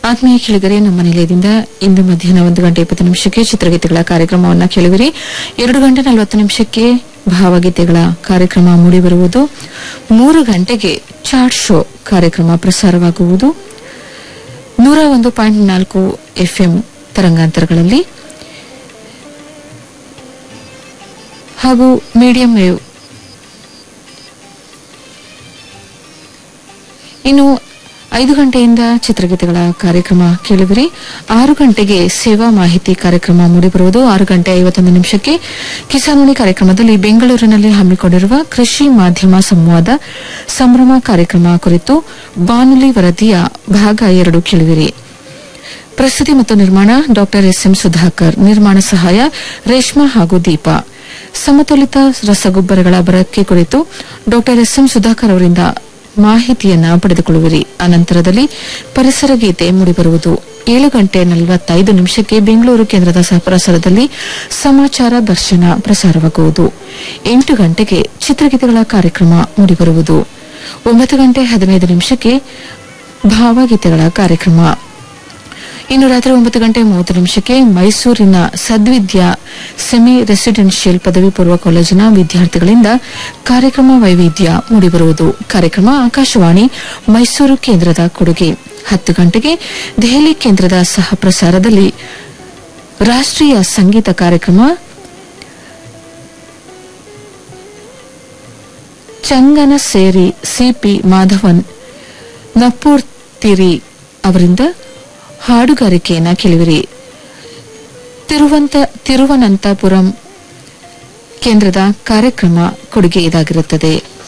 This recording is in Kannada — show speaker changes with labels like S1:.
S1: ಆತ್ಮೀಯ ಕೇಳಿದರೆ ನಮ್ಮ ನಿಲಯದಿಂದ ಇಂದು ಮಧ್ಯಾಹ್ನ ಒಂದು ಗಂಟೆ ಇಪ್ಪತ್ತು ನಿಮಿಷಕ್ಕೆ ಚಿತ್ರಗೀತೆಗಳ ಕಾರ್ಯಕ್ರಮವನ್ನು ಕೇಳುವಿರಿ ಎರಡು ಗಂಟೆ ನಲವತ್ತು ನಿಮಿಷಕ್ಕೆ ಭಾವಗೀತೆಗಳ ಕಾರ್ಯಕ್ರಮ ಮೂಡಿಬರುವುದು ಮೂರು ಗಂಟೆಗೆ ಚಾಟ್ ಶೋ ಕಾರ್ಯಕ್ರಮ ಪ್ರಸಾರವಾಗುವುದು ನೂರ ಒಂದು ಪಾಯಿಂಟ್ ನಾಲ್ಕು ಎಫ್ಎಂ ತರಂಗಾಂತರಗಳಲ್ಲಿ ಹಾಗೂ ಮೀಡಿಯಂ ವೇವ್ ಇನ್ನು ಐದು ಗಂಟೆಯಿಂದ ಚಿತ್ರಗೀತೆಗಳ ಕಾರ್ಯಕ್ರಮ ಕೇಳುವಿರಿ ಆರು ಗಂಟೆಗೆ ಸೇವಾ ಮಾಹಿತಿ ಕಾರ್ಯಕ್ರಮ ಮೂಡಿಬರುವುದು ಆರು ಗಂಟೆ ಐವತ್ತೊಂದು ನಿಮಿಷಕ್ಕೆ ಕಿಸಾನ್ವಾಣಿ ಕಾರ್ಯಕ್ರಮದಲ್ಲಿ ಬೆಂಗಳೂರಿನಲ್ಲಿ ಹಮ್ಮಿಕೊಂಡಿರುವ ಕೃಷಿ ಮಾಧ್ಯಮ ಸಂವಾದ ಸಂಭ್ರಮ ಕಾರ್ಯಕ್ರಮ ಕುರಿತು ಬಾನುಲಿ ವರದಿಯ ಭಾಗ ಎರಡು ಕೇಳುವಿರಿ ಪ್ರಸ್ತುತಿ ಮತ್ತು ನಿರ್ಮಾಣ ಡಾ ಎಸ್ಎಂ ಸುಧಾಕರ್ ನಿರ್ಮಾಣ ಸಹಾಯ ರೇಷ್ಮಾ ಹಾಗೂ ದೀಪ ಸಮತೋಲಿತ ರಸಗೊಬ್ಬರಗಳ ಬಳಕೆ ಕುರಿತು ಡಾ ಎಸ್ಎಂ ಸುಧಾಕರ್ ಅವರಿಂದ ಮಾಹಿತಿಯನ್ನ ಪಡೆದುಕೊಳ್ಳುವಿರಿ ಅನಂತರದಲ್ಲಿ ಪರಿಸರ ಗೀತೆ ಮೂಡಿಬರುವುದು ಏಳು ಗಂಟೆ ನಲವತ್ತೈದು ನಿಮಿಷಕ್ಕೆ ಬೆಂಗಳೂರು ಕೇಂದ್ರದ ಪ್ರಸಾರದಲ್ಲಿ ಸಮಾಚಾರ ದರ್ಶನ ಪ್ರಸಾರವಾಗುವುದು ಎಂಟು ಗಂಟೆಗೆ ಚಿತ್ರಗೀತೆಗಳ ಕಾರ್ಯಕ್ರಮ ಮೂಡಿಬರುವುದು ಒಂಬತ್ತು ಗಂಟೆ ಹದಿನೈದು ನಿಮಿಷಕ್ಕೆ ಭಾವಗೀತೆಗಳ ಕಾರ್ಯಕ್ರಮ ಇನ್ನು ರಾತ್ರಿ ಒಂಬತ್ತು ಗಂಟೆ ಮೂವತ್ತು ನಿಮಿಷಕ್ಕೆ ಮೈಸೂರಿನ ಸದ್ವಿದ್ಯಾ ಸೆಮಿ ರೆಸಿಡೆನ್ಷಿಯಲ್ ಪದವಿ ಪೂರ್ವ ಕಾಲೇಜಿನ ವಿದ್ಯಾರ್ಥಿಗಳಿಂದ ಕಾರ್ಯಕ್ರಮ ವೈವಿಧ್ಯ ಮೂಡಿಬರುವುದು ಕಾರ್ಯಕ್ರಮ ಆಕಾಶವಾಣಿ ಮೈಸೂರು ಕೇಂದ್ರದ ಕೊಡುಗೆ ಹತ್ತು ಗಂಟೆಗೆ ದೆಹಲಿ ಕೇಂದ್ರದ ಸಹ ಪ್ರಸಾರದಲ್ಲಿ ರಾಷ್ಟೀಯ ಸಂಗೀತ ಕಾರ್ಯಕ್ರಮ ಚಂಗನ ಸೇರಿ ಸಿಪಿ ಮಾಧವನ್ ನಪ್ಪೂರ್ ತಿರಿ ಅವರಿಂದ ಹಾಡುಗಾರಿಕೆಯನ್ನ ಕೇಳುವಿರಿ ತಿರುವಂತ ತಿರುವನಂತಪುರಂ ಕೇಂದ್ರದ ಕಾರ್ಯಕ್ರಮ ಕೊಡುಗೆ ಇದಾಗಿರುತ್ತದೆ